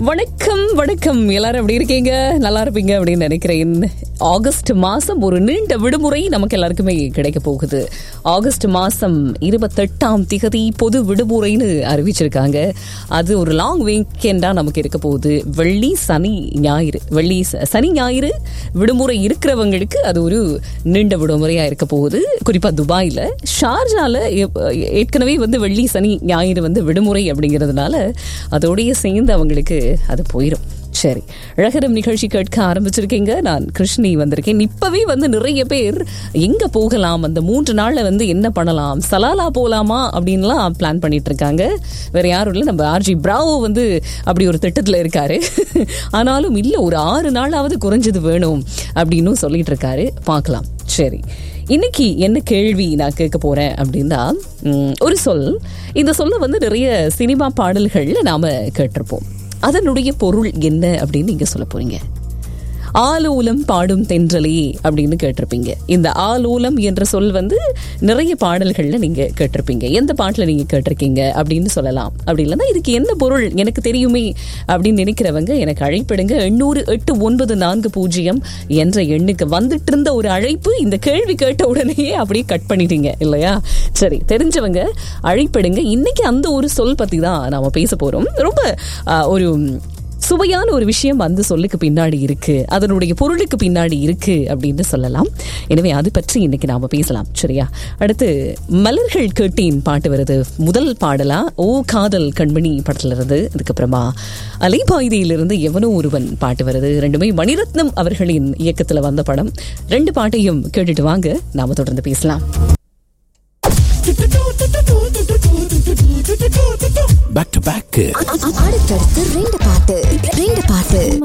வணக்கம் வணக்கம் எல்லாரும் எப்படி இருக்கீங்க நல்லா இருப்பீங்க அப்படின்னு நினைக்கிறேன் ஆகஸ்ட் மாசம் ஒரு நீண்ட விடுமுறை நமக்கு எல்லாருக்குமே கிடைக்க போகுது ஆகஸ்ட் மாசம் இருபத்தெட்டாம் திகதி பொது விடுமுறைன்னு அறிவிச்சிருக்காங்க அது ஒரு லாங் வீக்கெண்டா நமக்கு இருக்க போகுது வெள்ளி சனி ஞாயிறு வெள்ளி ச- சனி ஞாயிறு விடுமுறை இருக்கிறவங்களுக்கு அது ஒரு நீண்ட விடுமுறையா இருக்க போகுது குறிப்பா துபாயில ஷார்ஜால எப்- ஏற்கனவே வந்து வெள்ளி சனி ஞாயிறு வந்து விடுமுறை அப்படிங்கிறதுனால அதோடய சேர்ந்து அவங்களுக்கு அது போயிடும் சரி அழகரம் நிகழ்ச்சி கேட்க ஆரம்பிச்சிருக்கீங்க நான் கிருஷ்ணி வந்திருக்கேன் இப்பவே வந்து நிறைய பேர் எங்க போகலாம் அந்த மூன்று நாள்ல வந்து என்ன பண்ணலாம் சலாலா போலாமா அப்படின்லாம் பிளான் பண்ணிட்டு இருக்காங்க வேற யாரும் இல்லை நம்ம ஆர்ஜி பிராவோ வந்து அப்படி ஒரு திட்டத்துல இருக்காரு ஆனாலும் இல்ல ஒரு ஆறு நாளாவது குறைஞ்சது வேணும் அப்படின்னு சொல்லிட்டு இருக்காரு பார்க்கலாம் சரி இன்னைக்கு என்ன கேள்வி நான் கேட்க போறேன் அப்படின்னா ம், ஒரு சொல் இந்த சொல்ல வந்து நிறைய சினிமா பாடல்கள்ல நாம கேட்டிருப்போம் அதனுடைய பொருள் என்ன அப்படின்னு நீங்க சொல்ல போறீங்க ஆலோலம் பாடும் தென்றலே அப்படின்னு கேட்டிருப்பீங்க இந்த ஆலோலம் என்ற சொல் வந்து நிறைய பாடல்கள்ல நீங்க கேட்டிருப்பீங்க எந்த பாட்டுல நீங்க கேட்டிருக்கீங்க அப்படின்னு சொல்லலாம் அப்படி இல்லைன்னா இதுக்கு என்ன பொருள் எனக்கு தெரியுமே அப்படின்னு நினைக்கிறவங்க எனக்கு அழைப்பிடுங்க எண்ணூறு எட்டு ஒன்பது நான்கு பூஜ்ஜியம் என்ற எண்ணுக்கு வந்துட்டு இருந்த ஒரு அழைப்பு இந்த கேள்வி கேட்ட உடனேயே அப்படியே கட் பண்ணிட்டீங்க இல்லையா சரி தெரிஞ்சவங்க அழைப்பிடுங்க இன்னைக்கு அந்த ஒரு சொல் பத்தி தான் நாம பேச போறோம் ரொம்ப ஆ, ஒரு சுவையான ஒரு விஷயம் அந்த சொல்லுக்கு பின்னாடி இருக்கு அதனுடைய பொருளுக்கு பின்னாடி இருக்கு அப்படின்னு சொல்லலாம் எனவே அது பற்றி இன்னைக்கு நாம பேசலாம் சரியா அடுத்து மலர்கள் கேட்டேன் பாட்டு வருது முதல் பாடலா ஓ காதல் கண்மணி படத்துல இருந்து அதுக்கப்புறமா அலைபாய்தியிலிருந்து எவனோ ஒருவன் பாட்டு வருது ரெண்டுமே மணிரத்னம் அவர்களின் இயக்கத்துல வந்த படம் ரெண்டு பாட்டையும் கேட்டுட்டு வாங்க நாம தொடர்ந்து பேசலாம் பேக் டு பேக் அடுத்தடுத்து ரெண்டு பாட்டு ரெண்டு பாட்டு